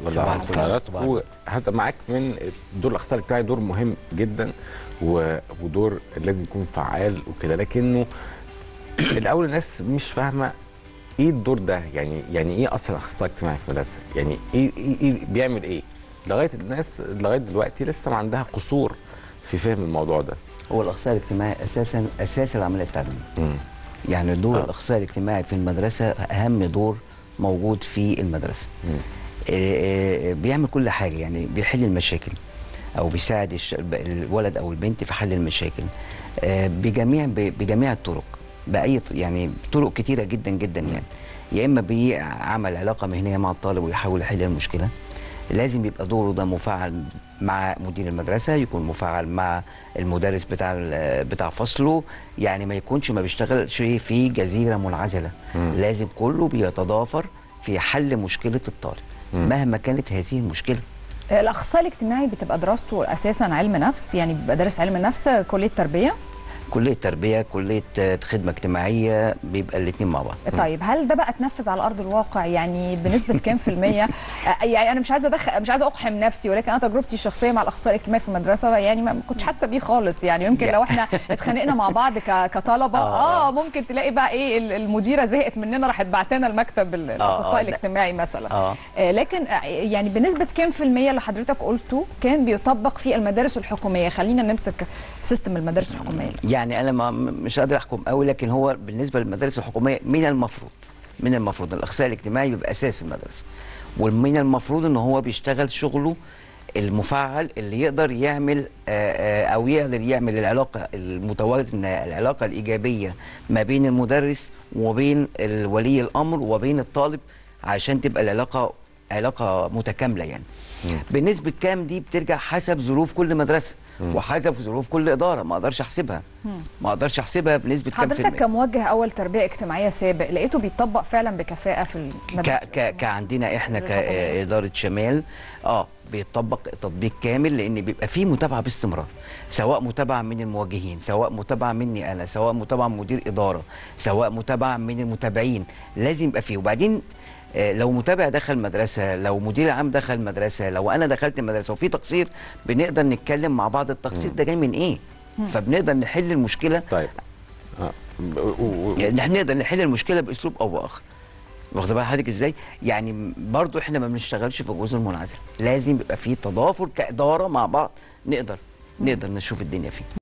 صباح الخير حضراتكم هبدا معاك من دور الاخصائي الاجتماعي دور مهم جدا و- ودور لازم يكون فعال وكده لكنه الاول الناس مش فاهمه ايه الدور ده يعني يعني ايه اصلا اخصائي اجتماعي في المدرسه يعني ايه, إيه, إيه بيعمل ايه لغايه الناس لغايه دلوقتي لسه ما عندها قصور في فهم الموضوع ده هو الاخصائي الاجتماعي اساسا اساس العمليه التعليميه مم. يعني دور طب. الاخصائي الاجتماعي في المدرسه اهم دور موجود في المدرسه مم. آه، آه، بيعمل كل حاجه يعني بيحل المشاكل او بيساعد الش- الولد او البنت في حل المشاكل آه، بجميع ب- بجميع الطرق باي ط- يعني طرق كتيره جدا جدا يعني يا اما بيعمل علاقه مهنيه مع الطالب ويحاول يحل المشكله لازم يبقى دوره ده مفعل مع مدير المدرسه يكون مفعل مع المدرس بتاع ال- بتاع فصله يعني ما يكونش ما بيشتغلش في جزيره منعزله مم. لازم كله بيتضافر في حل مشكله الطالب مم. مهما كانت هذه المشكله الاخصائي الاجتماعي بتبقى دراسته اساسا علم نفس يعني بيبقى دارس علم نفس كليه تربيه كليه تربيه كليه آه، خدمه اجتماعيه بيبقى الاثنين مع بعض طيب هل ده بقى اتنفذ على ارض الواقع يعني بنسبه كام في الميه آه، يعني انا مش عايزه ادخل مش عايزه اقحم نفسي ولكن انا تجربتي الشخصيه مع الاخصائي الاجتماعي في المدرسه يعني ما كنتش حاسه بيه خالص يعني يمكن لو احنا اتخانقنا مع بعض ك- كطلبه آه، اه ممكن تلاقي بقى ايه ال- المديره زهقت مننا راحت بعتنا المكتب ال- الاخصائي لا. الاجتماعي مثلا اه آه، لكن آه، يعني بنسبه كام في الميه اللي حضرتك قلته كان بيطبق في المدارس الحكوميه خلينا نمسك سيستم المدارس الحكوميه يعني انا ما مش قادر احكم قوي لكن هو بالنسبه للمدارس الحكوميه من المفروض من المفروض الاخصائي الاجتماعي بيبقى اساس المدرسه ومن المفروض ان هو بيشتغل شغله المفعل اللي يقدر يعمل آه، آه، او يقدر يعمل العلاقه المتوازنه العلاقه الايجابيه ما بين المدرس وبين ال- ولي الامر وبين الطالب عشان تبقى العلاقه علاقه متكامله يعني بنسبه كام دي بترجع حسب ظروف كل مدرسه وحسب ظروف كل اداره ما اقدرش احسبها ما اقدرش احسبها بنسبه كام في حضرتك المية كموجه اول تربيه اجتماعيه سابق لقيته بيطبق فعلا بكفاءه في المدرسه ك ك كعندنا احنا الحكومية. كاداره شمال اه بيطبق تطبيق كامل لان بيبقى فيه متابعه باستمرار سواء متابعه من الموجهين سواء متابعه مني انا سواء متابعه من مدير اداره سواء متابعه من المتابعين لازم يبقى فيه وبعدين آه، لو متابع دخل مدرسه لو مدير عام دخل مدرسه لو انا دخلت المدرسه وفي تقصير بنقدر نتكلم مع بعض التقصير ده جاي من ايه فبنقدر نحل المشكله طيب آه. و- و- يعني احنا نقدر نحل المشكله باسلوب او باخر واخد بال حضرتك ازاي يعني برضو احنا ما بنشتغلش في الجزء المنعزل لازم يبقى في تضافر كاداره مع بعض نقدر نقدر نشوف الدنيا فيه